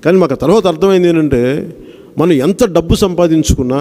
కానీ మాకు ఆ తర్వాత అర్థమైంది ఏంటంటే మనం ఎంత డబ్బు సంపాదించుకున్నా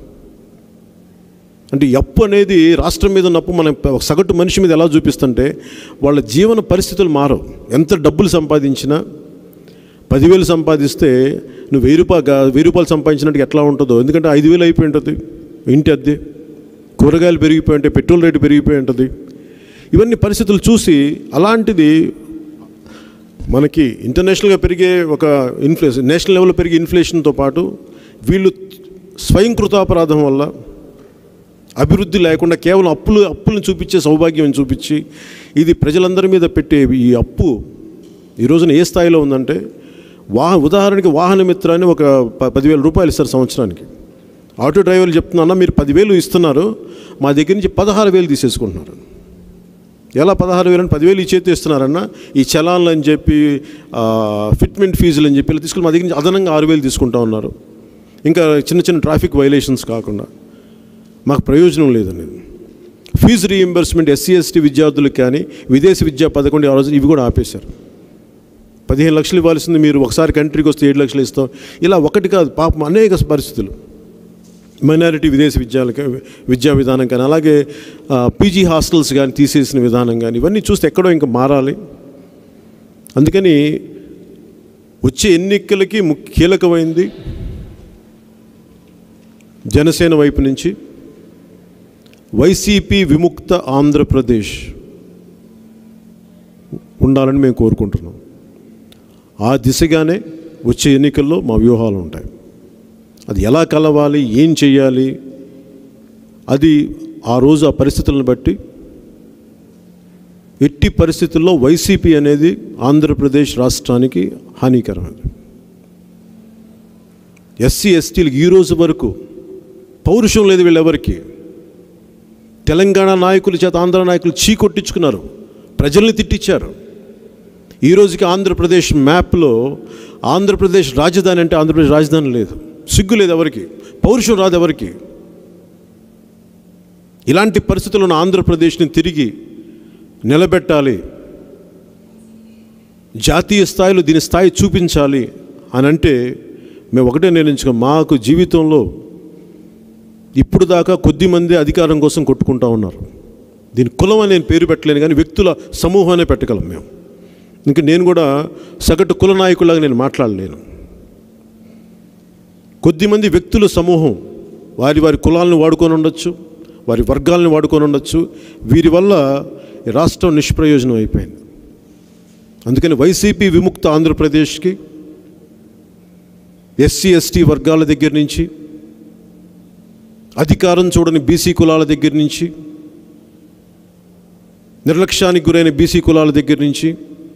అంటే ఈ అప్పు అనేది రాష్ట్రం మీద ఉన్న అప్పు మన ఒక సగటు మనిషి మీద ఎలా చూపిస్తుంటే వాళ్ళ జీవన పరిస్థితులు మారవు ఎంత డబ్బులు సంపాదించినా పదివేలు సంపాదిస్తే నువ్వు వెయ్యి రూపాయలు వెయ్యి రూపాయలు సంపాదించినట్టు ఎట్లా ఉంటుందో ఎందుకంటే ఐదు వేలు అయిపోయి ఉంటుంది ఇంటి అద్దె కూరగాయలు పెరిగిపోయి ఉంటాయి పెట్రోల్ రేటు పెరిగిపోయి ఉంటుంది ఇవన్నీ పరిస్థితులు చూసి అలాంటిది మనకి ఇంటర్నేషనల్గా పెరిగే ఒక ఇన్ఫ్లేషన్ నేషనల్ లెవెల్లో పెరిగే ఇన్ఫ్లేషన్తో పాటు వీళ్ళు స్వయంకృతాపరాధం వల్ల అభివృద్ధి లేకుండా కేవలం అప్పులు అప్పులను చూపించే సౌభాగ్యం చూపించి ఇది ప్రజలందరి మీద పెట్టే ఈ అప్పు ఈ రోజున ఏ స్థాయిలో ఉందంటే వాహ ఉదాహరణకి వాహన మిత్ర అని ఒక ప పదివేల రూపాయలు ఇస్తారు సంవత్సరానికి ఆటో డ్రైవర్లు చెప్తున్నా మీరు పదివేలు ఇస్తున్నారు మా దగ్గర నుంచి పదహారు వేలు తీసేసుకుంటున్నారు ఎలా పదహారు వేలు అని పదివేలు ఈ చేతి ఇస్తున్నారన్న ఈ చలాన్లు అని చెప్పి ఆ, ఫిట్మెంట్ ఫీజులు అని చెప్పి ఇలా తీసుకుని మా దగ్గర నుంచి అదనంగా ఆరు వేలు తీసుకుంటా ఉన్నారు ఇంకా చిన్న చిన్న ట్రాఫిక్ వైలేషన్స్ కాకుండా మాకు ప్రయోజనం లేదనేది ఫీజు రీఎంబర్స్మెంట్ ఎస్సీ ఎస్టీ విద్యార్థులకు కానీ విదేశీ విద్యా పథకం ఆ రోజు ఇవి కూడా ఆపేశారు పదిహేను లక్షలు ఇవ్వాల్సింది మీరు ఒకసారి కంట్రీకి వస్తే ఏడు లక్షలు ఇస్తాం ఇలా ఒకటి కాదు పాపం అనేక పరిస్థితులు మైనారిటీ విదేశీ విద్యాలకి విద్యా విధానం కానీ అలాగే ఆ, పీజీ హాస్టల్స్ కానీ తీసేసిన విధానం కానీ ఇవన్నీ చూస్తే ఎక్కడో ఇంకా మారాలి అందుకని వచ్చే ఎన్నికలకి ముఖ్య కీలకమైంది జనసేన వైపు నుంచి వైసీపీ విముక్త ఆంధ్రప్రదేశ్ ఉండాలని మేము కోరుకుంటున్నాం ఆ దిశగానే వచ్చే ఎన్నికల్లో మా వ్యూహాలు ఉంటాయి అది ఎలా కలవాలి ఏం చేయాలి అది ఆ రోజు ఆ పరిస్థితులను బట్టి ఎట్టి పరిస్థితుల్లో వైసీపీ అనేది ఆంధ్రప్రదేశ్ రాష్ట్రానికి హానికరమైనది ఎస్సీ ఎస్టీలకు ఈ రోజు వరకు పౌరుషం లేదు వీళ్ళెవరికి తెలంగాణ నాయకుల చేత ఆంధ్ర నాయకులు చీకొట్టించుకున్నారు ప్రజల్ని తిట్టించారు ఈ రోజుకి ఆంధ్రప్రదేశ్ మ్యాప్లో ఆంధ్రప్రదేశ్ రాజధాని అంటే ఆంధ్రప్రదేశ్ రాజధాని లేదు సిగ్గు లేదు ఎవరికి పౌరుషం రాదు ఎవరికి ఇలాంటి పరిస్థితుల్లో ఆంధ్రప్రదేశ్ని తిరిగి నిలబెట్టాలి జాతీయ స్థాయిలో దీని స్థాయి చూపించాలి అని అంటే మేము ఒకటే నిర్ణయించుకో మాకు జీవితంలో ఇప్పుడు దాకా కొద్ది మంది అధికారం కోసం కొట్టుకుంటా ఉన్నారు దీని కులం అని నేను పేరు పెట్టలేను కానీ వ్యక్తుల సమూహాన్ని పెట్టగలం మేము ఇంకా నేను కూడా సగటు కుల నాయకులాగా నేను మాట్లాడలేను కొద్దిమంది వ్యక్తుల సమూహం వారి వారి కులాలను వాడుకొని ఉండొచ్చు వారి వర్గాలను వాడుకొని ఉండొచ్చు వీరి వల్ల ఈ రాష్ట్రం నిష్ప్రయోజనం అయిపోయింది అందుకని వైసీపీ విముక్త ఆంధ్రప్రదేశ్కి ఎస్సీ ఎస్టీ వర్గాల దగ్గర నుంచి అధికారం చూడని బీసీ కులాల దగ్గర నుంచి నిర్లక్ష్యానికి గురైన బీసీ కులాల దగ్గర నుంచి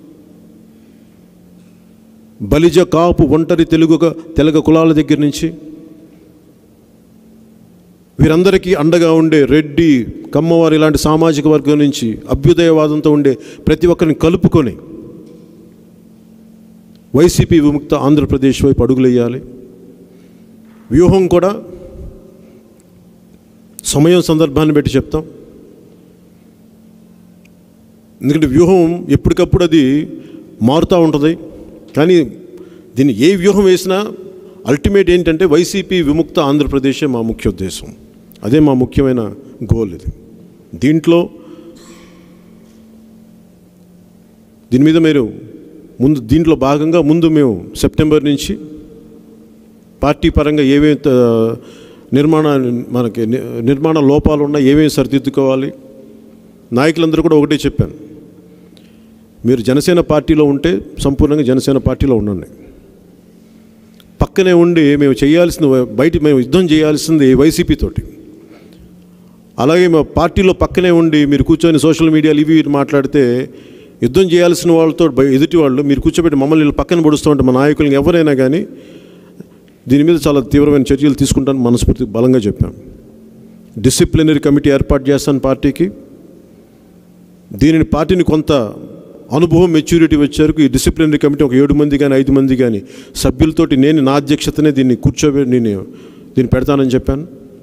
బలిజ కాపు ఒంటరి తెలుగు తెలగ కులాల దగ్గర నుంచి వీరందరికీ అండగా ఉండే రెడ్డి కమ్మవారి ఇలాంటి సామాజిక వర్గం నుంచి అభ్యుదయవాదంతో ఉండే ప్రతి ఒక్కరిని కలుపుకొని వైసీపీ విముక్త ఆంధ్రప్రదేశ్ వైపు అడుగులేయాలి వ్యూహం కూడా సమయం సందర్భాన్ని బట్టి చెప్తాం ఎందుకంటే వ్యూహం ఎప్పటికప్పుడు అది మారుతూ ఉంటుంది కానీ దీన్ని ఏ వ్యూహం వేసినా అల్టిమేట్ ఏంటంటే వైసీపీ విముక్త ఆంధ్రప్రదేశే మా ముఖ్య ఉద్దేశం అదే మా ముఖ్యమైన గోల్ ఇది దీంట్లో దీని మీద మీరు ముందు దీంట్లో భాగంగా ముందు మేము సెప్టెంబర్ నుంచి పార్టీ పరంగా ఏమేమి త- నిర్మాణ మనకి ని- నిర్మాణ లోపాలు ఉన్నా ఏమేమి సరిదిద్దుకోవాలి నాయకులందరూ కూడా ఒకటే చెప్పాను మీరు జనసేన పార్టీలో ఉంటే సంపూర్ణంగా జనసేన పార్టీలో ఉండండి పక్కనే ఉండి మేము చేయాల్సింది బయట మేము యుద్ధం చేయాల్సింది వైసీపీ తోటి అలాగే మా పార్టీలో పక్కనే ఉండి మీరు కూర్చొని సోషల్ మీడియాలు ఇవి ఇవి మాట్లాడితే యుద్ధం చేయాల్సిన వాళ్ళతో బయ- ఎదుటి వాళ్ళు మీరు కూర్చోబెట్టి మమ్మల్ని వీళ్ళు పక్కన పడుస్తూ ఉంటే మా నాయకులను ఎవరైనా కానీ దీని మీద చాలా తీవ్రమైన చర్యలు తీసుకుంటాను మనస్ఫూర్తి బలంగా చెప్పాం డిసిప్లినరీ కమిటీ ఏర్పాటు చేస్తాను పార్టీకి దీనిని పార్టీని కొంత అనుభవం మెచ్యూరిటీ వచ్చేవరకు ఈ డిసిప్లినరీ కమిటీ ఒక ఏడు మంది కానీ ఐదు మంది కానీ సభ్యులతోటి నేను నా అధ్యక్షతనే దీన్ని కూర్చోబెట్టి నేను దీన్ని పెడతానని చెప్పాను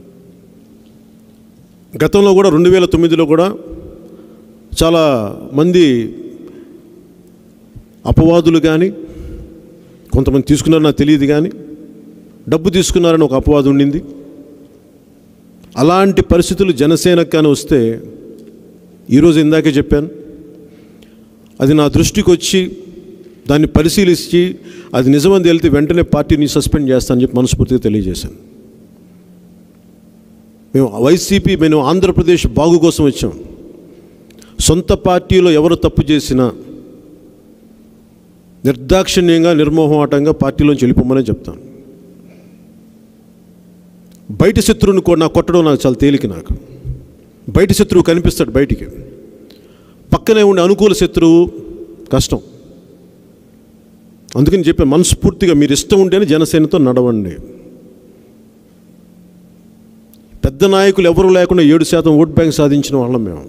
గతంలో కూడా రెండు వేల తొమ్మిదిలో కూడా చాలా మంది అపవాదులు కానీ కొంతమంది తీసుకున్నారో నాకు తెలియదు కానీ డబ్బు తీసుకున్నారని ఒక అపవాదం ఉండింది అలాంటి పరిస్థితులు జనసేనకు కానీ వస్తే ఈరోజు ఇందాకే చెప్పాను అది నా దృష్టికి వచ్చి దాన్ని పరిశీలించి అది నిజమని తేలితే వెంటనే పార్టీని సస్పెండ్ చేస్తానని చెప్పి మనస్ఫూర్తిగా తెలియజేశాను మేము వైసీపీ మేము ఆంధ్రప్రదేశ్ బాగు కోసం వచ్చాం సొంత పార్టీలో ఎవరు తప్పు చేసినా నిర్దాక్షిణ్యంగా నిర్మోహమాటంగా పార్టీలోంచి వెళ్ళిపోమనే చెప్తాను బయట శత్రువుని కూడా నాకు కొట్టడం నాకు చాలా తేలిక నాకు బయట శత్రువు కనిపిస్తాడు బయటికి పక్కనే ఉండే అనుకూల శత్రువు కష్టం అందుకని చెప్పి మనస్ఫూర్తిగా మీరు ఇష్టం ఉంటేనే జనసేనతో నడవండి పెద్ద నాయకులు ఎవరు లేకుండా ఏడు శాతం ఓట్ బ్యాంక్ సాధించిన వాళ్ళం మేము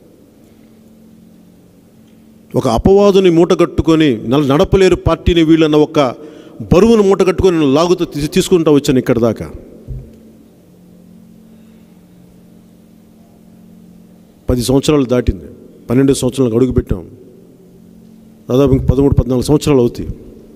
ఒక అపవాదుని మూటగట్టుకొని నల నడపలేరు పార్టీని వీళ్ళన్న ఒక బరువును మూటగట్టుకొని నేను లాగుతూ తీ- తీసుకుంటూ వచ్చాను ఇక్కడ దాకా పది సంవత్సరాలు దాటింది పన్నెండు సంవత్సరాలకు అడుగు పెట్టాం దాదాపు ఇంక పదమూడు పద్నాలుగు సంవత్సరాలు అవుతాయి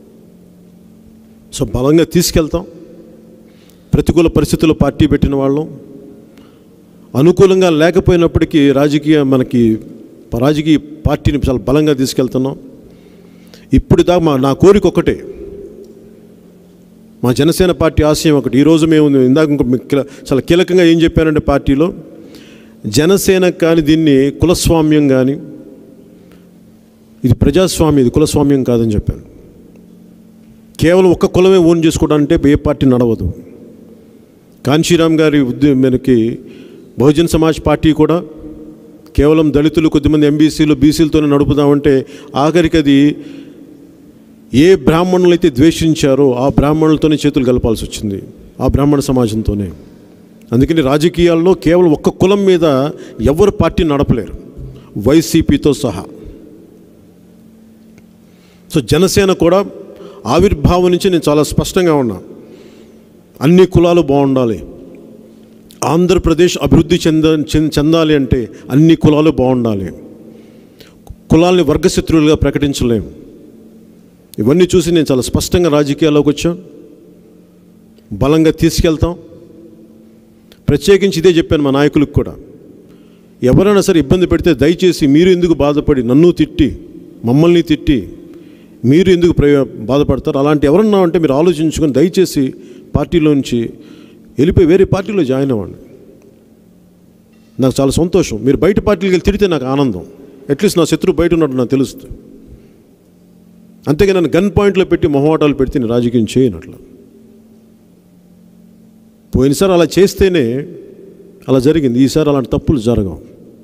సో బలంగా తీసుకెళ్తాం ప్రతికూల పరిస్థితుల్లో పార్టీ పెట్టిన వాళ్ళం అనుకూలంగా లేకపోయినప్పటికీ రాజకీయ మనకి రాజకీయ పార్టీని చాలా బలంగా తీసుకెళ్తున్నాం ఇప్పుడు దాకా మా నా కోరిక ఒకటే మా జనసేన పార్టీ ఆశయం ఒకటి ఈరోజు మేము ఇందాక ఇంకో మీకు కీల- చాలా కీలకంగా ఏం చెప్పానంటే పార్టీలో జనసేన కానీ దీన్ని కులస్వామ్యం కానీ ఇది ప్రజాస్వామ్యం ఇది కులస్వామ్యం కాదని చెప్పాను కేవలం ఒక్క కులమే ఓన్ చేసుకోవడానికి ఏ పార్టీ నడవదు కాంశీరామ్ గారి ఉద్య మనకి బహుజన్ సమాజ్ పార్టీ కూడా కేవలం దళితులు కొద్దిమంది ఎంబీసీలు బీసీలతోనే నడుపుదామంటే ఆఖరికి అది ఏ బ్రాహ్మణులు అయితే ద్వేషించారో ఆ బ్రాహ్మణులతోనే చేతులు కలపాల్సి వచ్చింది ఆ బ్రాహ్మణ సమాజంతోనే అందుకని రాజకీయాల్లో కేవలం ఒక్క కులం మీద ఎవరు పార్టీ నడపలేరు వైసీపీతో సహా సో జనసేన కూడా ఆవిర్భావం నుంచి నేను చాలా స్పష్టంగా ఉన్నా అన్ని కులాలు బాగుండాలి ఆంధ్రప్రదేశ్ అభివృద్ధి చెంద చెంద- చెందాలి అంటే అన్ని కులాలు బాగుండాలి కులాల్ని వర్గశత్రువులుగా ప్రకటించలేం ఇవన్నీ చూసి నేను చాలా స్పష్టంగా రాజకీయాల్లోకి వచ్చాం బలంగా తీసుకెళ్తాం ప్రత్యేకించి ఇదే చెప్పాను మా నాయకులకు కూడా ఎవరైనా సరే ఇబ్బంది పెడితే దయచేసి మీరు ఎందుకు బాధపడి నన్ను తిట్టి మమ్మల్ని తిట్టి మీరు ఎందుకు ప్రయో బాధపడతారు అలాంటి ఎవరన్నా ఉంటే మీరు ఆలోచించుకొని దయచేసి పార్టీలోంచి వెళ్ళిపోయి వేరే పార్టీలో జాయిన్ అవ్వండి నాకు చాలా సంతోషం మీరు బయట పార్టీలకు వెళ్ళి తిడితే నాకు ఆనందం అట్లీస్ట్ నా శత్రువు బయట ఉన్నట్టు నాకు తెలుస్తుంది అంతేగా నన్ను గన్ పాయింట్లో పెట్టి మొహమాటాలు పెడితే నేను రాజకీయం చేయనట్లు పోయినసారి అలా చేస్తేనే అలా జరిగింది ఈసారి అలాంటి తప్పులు జరగవు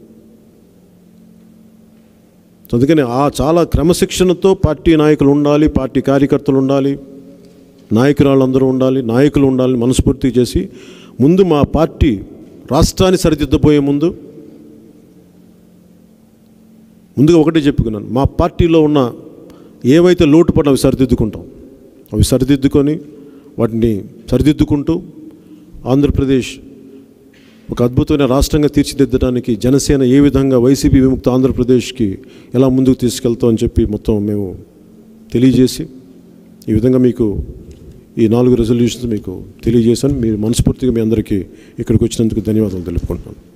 సో అందుకని ఆ చాలా క్రమశిక్షణతో పార్టీ నాయకులు ఉండాలి పార్టీ కార్యకర్తలు ఉండాలి నాయకురాళ్ళందరూ ఉండాలి నాయకులు ఉండాలి మనస్ఫూర్తిగా చేసి ముందు మా పార్టీ రాష్ట్రాన్ని సరిదిద్దబోయే ముందు ముందుగా ఒకటే చెప్పుకున్నాను మా పార్టీలో ఉన్న ఏవైతే లోటుపడిన అవి సరిదిద్దుకుంటాం అవి సరిదిద్దుకొని వాటిని సరిదిద్దుకుంటూ ఆంధ్రప్రదేశ్ ఒక అద్భుతమైన రాష్ట్రంగా తీర్చిదిద్దడానికి జనసేన ఏ విధంగా వైసీపీ విముక్త ఆంధ్రప్రదేశ్కి ఎలా ముందుకు తీసుకెళ్తాం అని చెప్పి మొత్తం మేము తెలియజేసి ఈ విధంగా మీకు ఈ నాలుగు రెజల్యూషన్స్ మీకు తెలియజేశాను మీరు మనస్ఫూర్తిగా మీ అందరికీ ఇక్కడికి వచ్చినందుకు ధన్యవాదాలు తెలుపుకుంటున్నాను